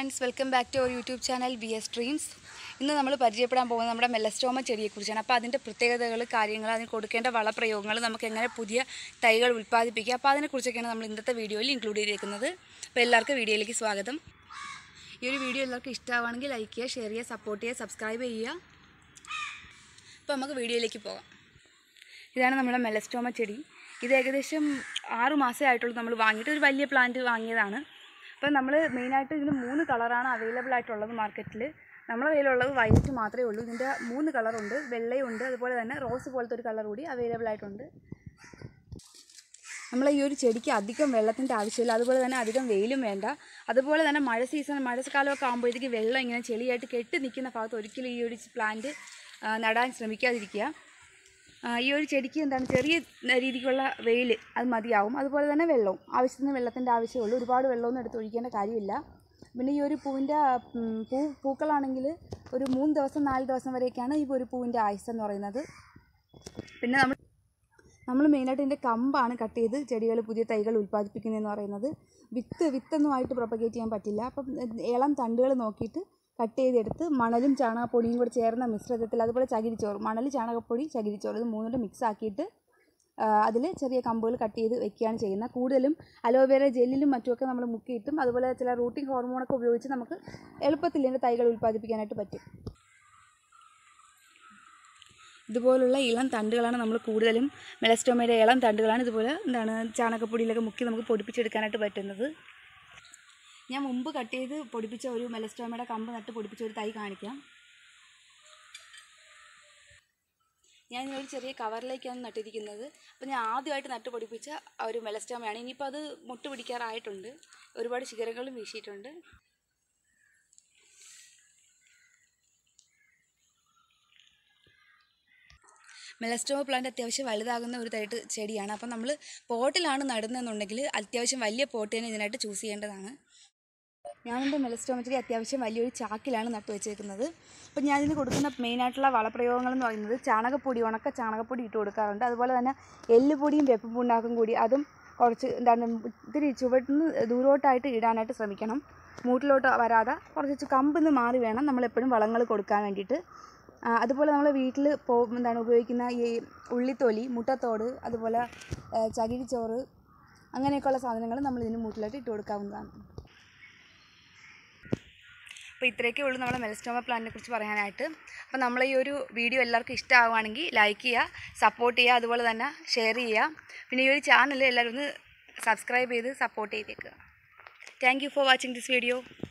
friends welcome back to our YouTube channel B S dreams ഇന്ന് നമ്മൾ പരിചയപ്പെടാൻ പോകുന്നത് നമ്മുടെ മെലസ്റ്റോമ ചെടിയെക്കുറിച്ചാണ് അപ്പോൾ അതിൻ്റെ പ്രത്യേകതകൾ കാര്യങ്ങൾ അതിന് കൊടുക്കേണ്ട വളപ്രയോഗങ്ങൾ നമുക്ക് എങ്ങനെ പുതിയ തൈകൾ ഉൽപ്പാദിപ്പിക്കുക അപ്പോൾ അതിനെക്കുറിച്ചൊക്കെയാണ് നമ്മൾ ഇന്നത്തെ വീഡിയോയിൽ ഇൻക്ലൂഡ് ചെയ്തേക്കുന്നത് അപ്പോൾ എല്ലാവർക്കും വീഡിയോയിലേക്ക് സ്വാഗതം ഈ ഒരു വീഡിയോ എല്ലാവർക്കും ഇഷ്ടമാണെങ്കിൽ ലൈക്ക് ചെയ്യുക ഷെയർ ചെയ്യുക സപ്പോർട്ട് ചെയ്യുക സബ്സ്ക്രൈബ് ചെയ്യുക അപ്പോൾ നമുക്ക് വീഡിയോയിലേക്ക് പോകാം ഇതാണ് നമ്മുടെ മെലസ്റ്റോമ ചെടി ഇത് ഏകദേശം ആറ് മാസമേ ആയിട്ടുള്ളൂ നമ്മൾ വാങ്ങിയിട്ട് ഒരു വലിയ പ്ലാന്റ് വാങ്ങിയതാണ് അപ്പം നമ്മൾ മെയിനായിട്ട് ഇതിന് മൂന്ന് കളറാണ് അവൈലബിൾ ആയിട്ടുള്ളത് മാർക്കറ്റിൽ നമ്മളെ കയ്യിലുള്ളത് വൈലറ്റ് മാത്രമേ ഉള്ളൂ ഇതിൻ്റെ മൂന്ന് കളറുണ്ട് വെള്ളയുണ്ട് അതുപോലെ തന്നെ റോസ് പോലത്തെ ഒരു കളർ കൂടി അവൈലബിൾ ആയിട്ടുണ്ട് നമ്മൾ ഈ ഒരു ചെടിക്ക് അധികം വെള്ളത്തിൻ്റെ ആവശ്യമില്ല അതുപോലെ തന്നെ അധികം വെയിലും വേണ്ട അതുപോലെ തന്നെ മഴ സീസൺ മഴക്കാലമൊക്കെ ആകുമ്പോഴത്തേക്ക് വെള്ളം ഇങ്ങനെ ചെളിയായിട്ട് കെട്ടി നിൽക്കുന്ന ഭാഗത്ത് ഒരിക്കലും ഈ ഒരു പ്ലാന്റ് നടാൻ ശ്രമിക്കാതിരിക്കുക ആ, ഈ ഒരു ചെടിക്ക് എന്താണ് ചെറിയ രീതിക്കുള്ള വെയിൽ അത് മതിയാവും അതുപോലെ തന്നെ വെള്ളവും ആവശ്യത്തിന് വെള്ളത്തിൻ്റെ ആവശ്യമുള്ളൂ ഒരുപാട് വെള്ളമൊന്നും എടുത്ത് ഒഴിക്കേണ്ട കാര്യമില്ല പിന്നെ ഈ ഒരു പൂവിൻ്റെ ഉം, പൂ പൂക്കളാണെങ്കിൽ ഒരു മൂന്ന് ദിവസം നാല് ദിവസം വരെയൊക്കെയാണ് ഈ ഒരു പൂവിൻ്റെ ആയുസ് എന്ന് പറയുന്നത് പിന്നെ നമ്മൾ നമ്മൾ മെയിനായിട്ട് ഇതിൻ്റെ കമ്പാണ് കട്ട് ചെയ്ത് ചെടികൾ പുതിയ തൈകൾ ഉൽപ്പാദിപ്പിക്കുന്നതെന്ന് പറയുന്നത് വിത്ത് വിത്തൊന്നുമായിട്ട് പ്രൊപ്പഗേറ്റ് ചെയ്യാൻ പറ്റില്ല അപ്പം ഇളം തണ്ടുകൾ നോക്കിയിട്ട് കട്ട് ചെയ്തെടുത്ത് മണലും ചാണകപ്പൊടിയും കൂടെ ചേർന്ന മിശ്രിതത്തിൽ അതുപോലെ ചകിരിച്ചോറ് മണൽ ചാണകപ്പൊടി ചകിരിച്ചോറ് ഇത് മൂന്നും മിക്സ് ആക്കിയിട്ട് അതിൽ ചെറിയ കമ്പുകൾ കട്ട് ചെയ്ത് വെക്കുകയാണ് ചെയ്യുന്നത് കൂടുതലും അലോവേര ജെല്ലിലും മറ്റുമൊക്കെ നമ്മൾ മുക്കിയിട്ടും അതുപോലെ ചില റൂട്ടിംഗ് ഹോർമോണൊക്കെ ഉപയോഗിച്ച് നമുക്ക് എളുപ്പത്തിൽ ഇതിൻ്റെ തൈകൾ ഉൽപ്പാദിപ്പിക്കാനായിട്ട് പറ്റും ഇതുപോലുള്ള ഇളം തണ്ടുകളാണ് നമ്മൾ കൂടുതലും മെലസ്റ്റോമയുടെ ഇളം തണ്ടുകളാണ് ഇതുപോലെ എന്താണ് ചാണകപ്പൊടിയിലൊക്കെ മുക്കി നമുക്ക് പൊടിപ്പിച്ചെടുക്കാനായിട്ട് പറ്റുന്നത് ഞാൻ മുമ്പ് കട്ട് ചെയ്ത് പൊടിപ്പിച്ച ഒരു മെലസ്റ്റോമയുടെ കമ്പ് നട്ട് പൊടിപ്പിച്ച ഒരു തൈ കാണിക്കാം ഞാൻ ഇതിനൊരു ചെറിയ കവറിലേക്കാണ് നട്ടിരിക്കുന്നത് അപ്പോൾ ഞാൻ ആദ്യമായിട്ട് നട്ട് പൊടിപ്പിച്ച ആ ഒരു മെലസ്റ്റോമയാണ് ഇനിയിപ്പോൾ അത് മുട്ട് പിടിക്കാറായിട്ടുണ്ട് ഒരുപാട് ശിഖരങ്ങളും വീശിയിട്ടുണ്ട് മെലസ്റ്റോമ പ്ലാന്റ് അത്യാവശ്യം വലുതാകുന്ന ഒരു തൈട്ട് ചെടിയാണ് അപ്പം നമ്മൾ പോട്ടിലാണ് നടുന്നതെന്നുണ്ടെങ്കിൽ അത്യാവശ്യം വലിയ പോട്ട് തന്നെ ഇതിനായിട്ട് ചൂസ് ചെയ്യേണ്ടതാണ് ഞാനെൻ്റെ മെലസ്റ്റോമ ചെടി അത്യാവശ്യം വലിയൊരു ചാക്കിലാണ് നട്ടു വെച്ചേക്കുന്നത് അപ്പം ഞാനിതിന് കൊടുക്കുന്ന മെയിനായിട്ടുള്ള വളപ്രയോഗങ്ങൾ എന്ന് പറയുന്നത് ചാണകപ്പൊടി ഉണക്ക ചാണകപ്പൊടി ഇട്ട് കൊടുക്കാറുണ്ട് അതുപോലെ തന്നെ എല്ലുപൊടിയും വെപ്പ് പുണ്ണാക്കും കൂടി അതും കുറച്ച് എന്താണ് ഇത്തിരി ചുവട്ടിന്ന് ദൂരോട്ടായിട്ട് ഇടാനായിട്ട് ശ്രമിക്കണം മൂട്ടിലോട്ട് വരാതെ കുറച്ച് കമ്പിന്ന് മാറി വേണം നമ്മളെപ്പോഴും വളങ്ങൾ കൊടുക്കാൻ വേണ്ടിയിട്ട് ആ, അതുപോലെ നമ്മൾ വീട്ടിൽ പോ എന്താണ് ഉപയോഗിക്കുന്ന ഈ ഉള്ളിത്തൊലി മുട്ടത്തോട് അതുപോലെ ആ, ചകിരിച്ചോറ് അങ്ങനെയൊക്കെയുള്ള സാധനങ്ങൾ നമ്മൾ ഇതിന് മൂട്ടിലോട്ട് ഇട്ട് കൊടുക്കാവുന്നതാണ് അപ്പോൾ ഇത്രയൊക്കെ ഉള്ളൂ നമ്മളെ മെലസ്റ്റോമ പ്ലാന്റിനെ കുറിച്ച് പറയാനായിട്ട് അപ്പോൾ നമ്മൾ ഈ ഒരു വീഡിയോ എല്ലാവർക്കും ഇഷ്ടമാവുകയാണെങ്കിൽ ലൈക്ക് ചെയ്യുക സപ്പോർട്ട് ചെയ്യുക അതുപോലെ തന്നെ ഷെയർ ചെയ്യുക പിന്നെ ഈ ഒരു ചാനൽ എല്ലാവരും ഒന്ന് സബ്സ്ക്രൈബ് ചെയ്ത് സപ്പോർട്ട് ചെയ്തേക്കുക thank you for watching this video